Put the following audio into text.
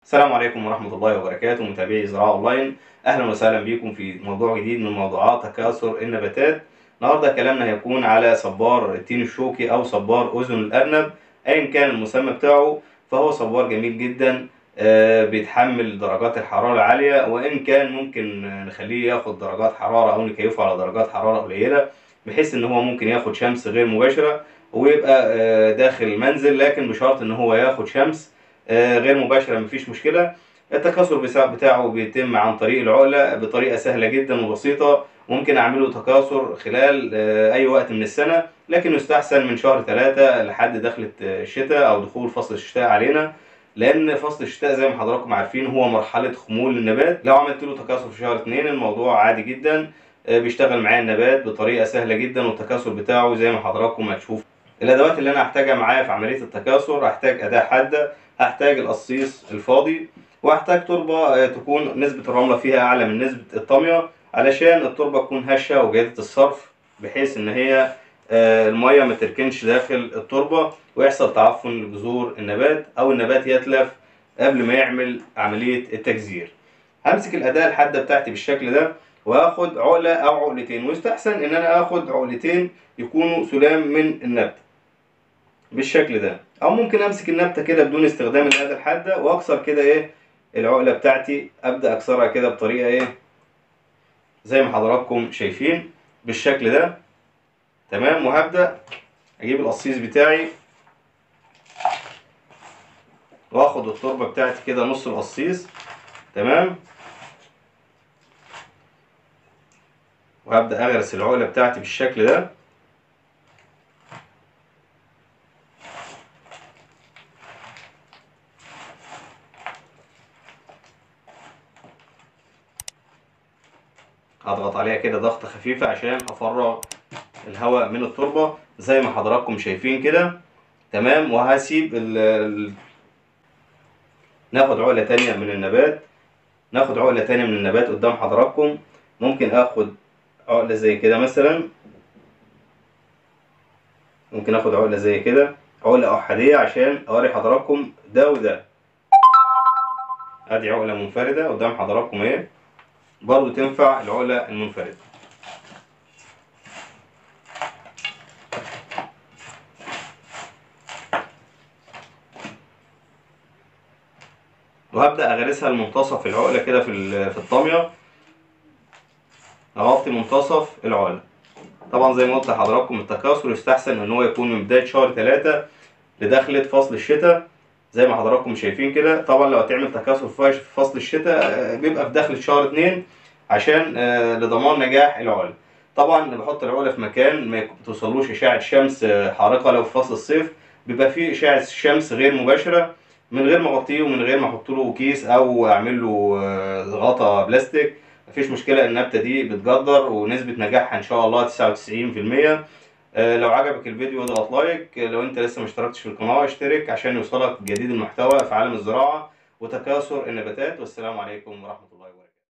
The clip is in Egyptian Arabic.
السلام عليكم ورحمة الله وبركاته متابعي زراعة أونلاين أهلا وسهلا بكم في موضوع جديد من موضوعات تكاثر النباتات النهاردة كلامنا هيكون على صبار التين الشوكي أو صبار أذن الأرنب أيا كان المسمى بتاعه فهو صبار جميل جدا آه، بيتحمل درجات الحرارة العالية وإن كان ممكن نخليه ياخد درجات حرارة أو نكيفه على درجات حرارة قليلة بحيث إن هو ممكن ياخد شمس غير مباشرة ويبقى آه، داخل المنزل لكن بشرط إن هو ياخد شمس آه، غير مباشرة مفيش مشكلة التكاثر بتاع- بتاعه بيتم عن طريق العقلة بطريقة سهلة جدا وبسيطة ممكن أعمله تكاثر خلال آه، أي وقت من السنة لكن يستحسن من شهر ثلاثة لحد دخلة آه، الشتاء أو دخول فصل الشتاء علينا لأن فصل الشتاء زي ما حضراتكم عارفين هو مرحلة خمول النبات لو عملت له تكاثر في شهر اتنين الموضوع عادي جدا آه، بيشتغل معايا النبات بطريقة سهلة جدا والتكاثر بتاعه زي ما حضراتكم هتشوفوا الادوات اللي انا هحتاجها معايا في عمليه التكاثر هحتاج اداه حاده هحتاج القصيص الفاضي وهحتاج تربه آه، تكون نسبه الرمله فيها اعلى من نسبه الطميه علشان التربه تكون هشه وجيده الصرف بحيث ان هي آه، الميه ما تركنش داخل التربه ويحصل تعفن لجذور النبات او النبات يتلف قبل ما يعمل عمليه التجذير همسك الاداه الحاده بتاعتي بالشكل ده واخد عقله او عقلتين ويستحسن ان انا اخد عقلتين يكونوا سلام من النبته بالشكل ده او ممكن امسك النبته كده بدون استخدام الاداه الحاده واكسر كده ايه العقله بتاعتي ابدا اكسرها كده بطريقه ايه زي ما حضراتكم شايفين بالشكل ده تمام وهبدا اجيب القصيص بتاعي واخد التربه بتاعتي كده نص القصيص تمام وهبدا اغرس العقله بتاعتي بالشكل ده هضغط عليها كده ضغطة خفيفة عشان افرغ الهواء من التربة زي ما حضراتكم شايفين كده تمام وهسيب ال ال- ناخد عقلة تانية من النبات ناخد عقلة تانية من النبات قدام حضراتكم ممكن اخد عقلة زي كده مثلا ممكن اخد عقلة زي كده عقلة احادية عشان اوري حضراتكم ده وده ادي عقلة منفردة قدام حضراتكم اهي برضو تنفع العقلة المنفردة وهبدأ أغرسها لمنتصف العقلة كده في ال- في الطامية أغطي منتصف العقلة طبعا زي ما قلت لحضراتكم التكاثر يستحسن إن هو يكون من بداية شهر ثلاثة لدخلة فصل الشتاء زي ما حضراتكم شايفين كده طبعا لو هتعمل تكاثر في في فصل الشتاء آه، بيبقى في دخلة شهر اتنين عشان آه، لضمان نجاح العقلة طبعا بحط العقلة في مكان ما توصلوش إشعة شمس آه، حارقة لو في فصل الصيف بيبقى فيه إشعة شمس غير مباشرة من غير ما اغطيه ومن غير ما احط له كيس او اعمل له آه، غطا بلاستيك مفيش مشكله النبته دي بتجدر ونسبه نجاحها ان شاء الله 99% آه، لو عجبك الفيديو اضغط لايك آه، لو انت لسه ما اشتركتش في القناه اشترك عشان يوصلك جديد المحتوى في عالم الزراعه وتكاثر النباتات والسلام عليكم ورحمه الله